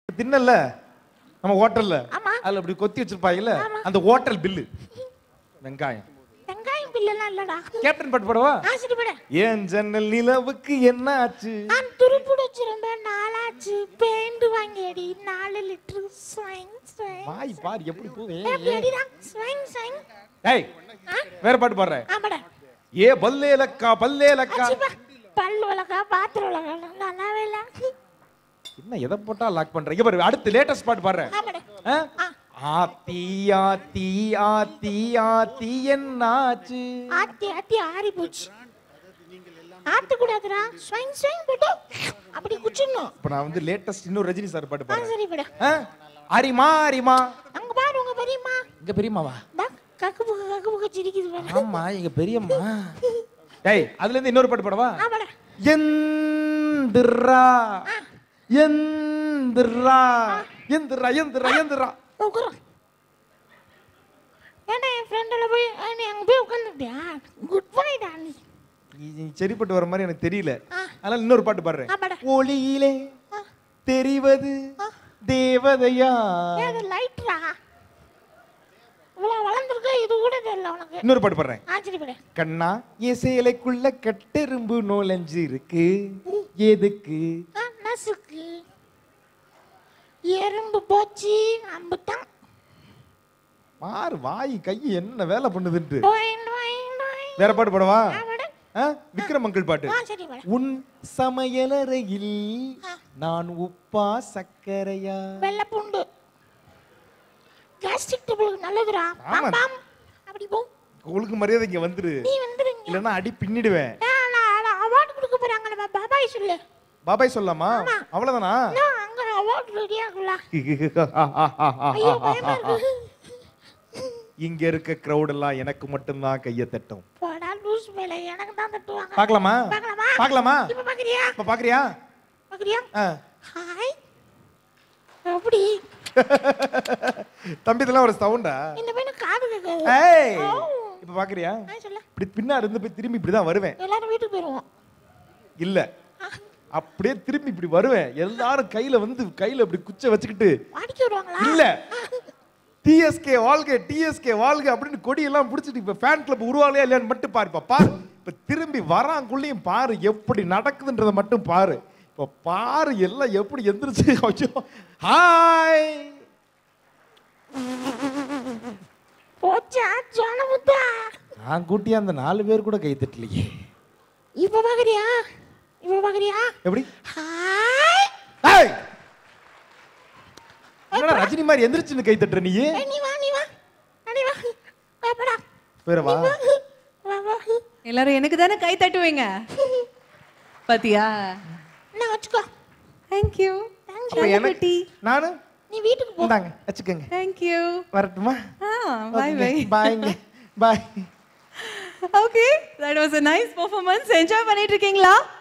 தின்னல நம்ம ஹோட்டல்ல ஆமா. அதுல அப்படி கொத்தி வச்சிருப்பாங்கல்ல அந்த ஹோட்டல் பில்லு வெங்காயம் வெங்காயம் பில்லெல்லாம் இல்லடா கேப்டன் பாட்டு பாடவா ஆசிட்டு போட ஏன் ஜன்னல் நிலவுக்கு என்ன ஆச்சு நான் துருப்புடிச்சு ரொம்ப நாளாச்சு பெயிண்ட் வாங்கியடி நாலு லிட்டர் ஸ்வைங் ஸ்வைங் வாய் பாரு எப்படி போகுது எப்படி அடிடா ஸ்வைங் ஸ்வைங் ஏய் வேற பாட்டு பாடுறேன் ஆமாடா ஏ பல்லேலக்கா பல்லேலக்கா அச்சிப்பா பல்லு வளக்கா பாத்திரம் வளக்கா நல்லாவே இல்ல என்ன எதை போட்டா லாக் பண்றீங்க பாரு அடுத்து லேட்டஸ்ட் பாட்டு பாடுறேன் ஆமாடா ஆ? ஆ. ஆத்தி ஆத்தி ஆத்தி ஆத்தி என்னாச்சு ஆத்தி ஆத்தி ஆறி போச்சு ஆத்து கூடாதுடா ஸ்வைங் ஸ்வைங் போட்டு அப்படி குச்சிடணும் இப்ப நான் வந்து லேட்டஸ்ட் இன்னொரு ரஜினி சார் பாட்டு ஆ பாடுறேன் சரி போட ஆ? அரிமா அரிமா அங்க பாரு உங்க பெரியம்மா இங்க பெரியம்மாவா டா கக்கு புக்கு கக்கு புக்கு சிரிக்குது பாரு ஆமா எங்க பெரியம்மா டேய் அதுல இருந்து இன்னொரு பாட்டு பாடவா ஆமாடா எந்திரா எந்திரா எந்திரா எந்திரா எந்திரா உட்காரு ஏன்டா என் ஃப்ரெண்டில் போய் ஆ, நீ அங்கே போய் உட்காந்துட்டியா குட் பைடா நீ நீ சரிப்பட்டு வர மாதிரி எனக்கு தெரியல ஆ. அதனால இன்னொரு பாட்டு பாடுறேன் ஆ, பாடு. ஒளியிலே ஆ. தெரிவது ஆ. தேவதையா ஏன் அது லைட்ரா இவ்வளோ வளர்ந்துருக்க இது கூட தெரியல உனக்கு இன்னொரு பாட்டு பாடுறேன் ஆச்சரியப்படு கண்ணா என் சேலைக்குள்ள கட்டெரும்பு நூலஞ்சு இருக்கு எதுக்கு ஆ நசுக்கு எறும்பு போச்சு அம்புட்டான் பாரு வாய் கை என்ன வேலை பண்ணுதுன்ட்டு டொயின் டொயின் டொயின் வேற பாட்டு பாடவா ஆமாடா ஆ? விக்ரம் அங்கிள் பாட்டு ஆ சரி பாடு உன் சமையலறையில் ஆ. நான் உப்பா சர்க்கரையா வெள்ளை பூண்டு கேஸ்ட்ரிக் டபுளுக்கு நல்லதுடா ஆமா. பாம் பாம் அப்படி போ உங்களுக்கு மரியாதை இங்க வந்துரு நீ வந்துருங்க இல்லைன்னா அடி பின்னிடுவேன் அவார்டு கொடுக்க போறாங்களே பாபாய் சொல்லு பாபாய் சொல்லலாமா அவ்வளவுதானா நான் அங்க அவார்டு ரெடி ஆகல ஐயோ பயமா இருக்கு இங்க இருக்க crowd எல்லாம் எனக்கு மட்டும்தான் கைய தட்டும் போடா லூஸ் மேல எனக்கு தான் தட்டுவாங்க பார்க்கலாமா பார்க்கலாமா பார்க்கலாமா இப்ப பாக்குறியா இப்ப பாக்குறியா பாக்குறியா ஆ. ஹாய் எப்படி தம்பி இதெல்லாம் ஒரு சவுண்டா இந்த பையனுக்கு காது கேட்காது ஏய் ஓ. இப்ப பாக்குறியா ஹாய் சொல்ல இப்படி பின்னாடி இருந்து போய் திரும்பி இப்படிதான் வருவேன் எல்லாரும் வீட்டுக்கு போயிருவோம் இல்ல அப்படியே திரும்பி இப்படி வருவேன் எல்லாரும் கையில வந்து கையில இப்படி குச்சை வச்சுக்கிட்டு வாடிக்கை வருவாங்களா இல்ல டிஎஸ்கே வாழ்க டிஎஸ்கே வாழ்க அப்படின்னு கொடி எல்லாம் பிடிச்சிட்டு இப்ப ஃபேன் கிளப் உருவாகலையா இல்லையான்னு மட்டும் பாருப்பா பாரு இப்ப திரும்பி வராங்குள்ளேயும் பாரு எப்படி நடக்குதுன்றத மட்டும் பாரு இப்ப பாரு எல்லாம் எப்படி எந்திரிச்சு ஐயோ ஹாய் போச்சா ஜனமுத்தா நான் கூட்டியா அந்த நாலு பேர் கூட கை தட்டலையே இப்ப பாக்குறியா இப்ப பாக்குறியா எப்படி ஹாய் ஏய்! என்னடா ரஜினி மாதிரி எந்திரிச்சுன்னு கை தட்டுற நீ ஏய், நீ வா நீ வா அடி வா பாப்படா வேற வா வா வா எல்லாரும் எனக்கு தானே கை தட்டுவீங்க பாத்தியா என்ன வச்சுக்கோ தேங்க்யூ அப்ப எனக்கு நானு நீ வீட்டுக்கு போ இந்தாங்க வச்சுக்கோங்க தேங்க்யூ வரட்டுமா ஆ பாய் பை பாய்ங்க bye okay that was a nice performance enjoy பண்ணிட்டு இருக்கீங்களா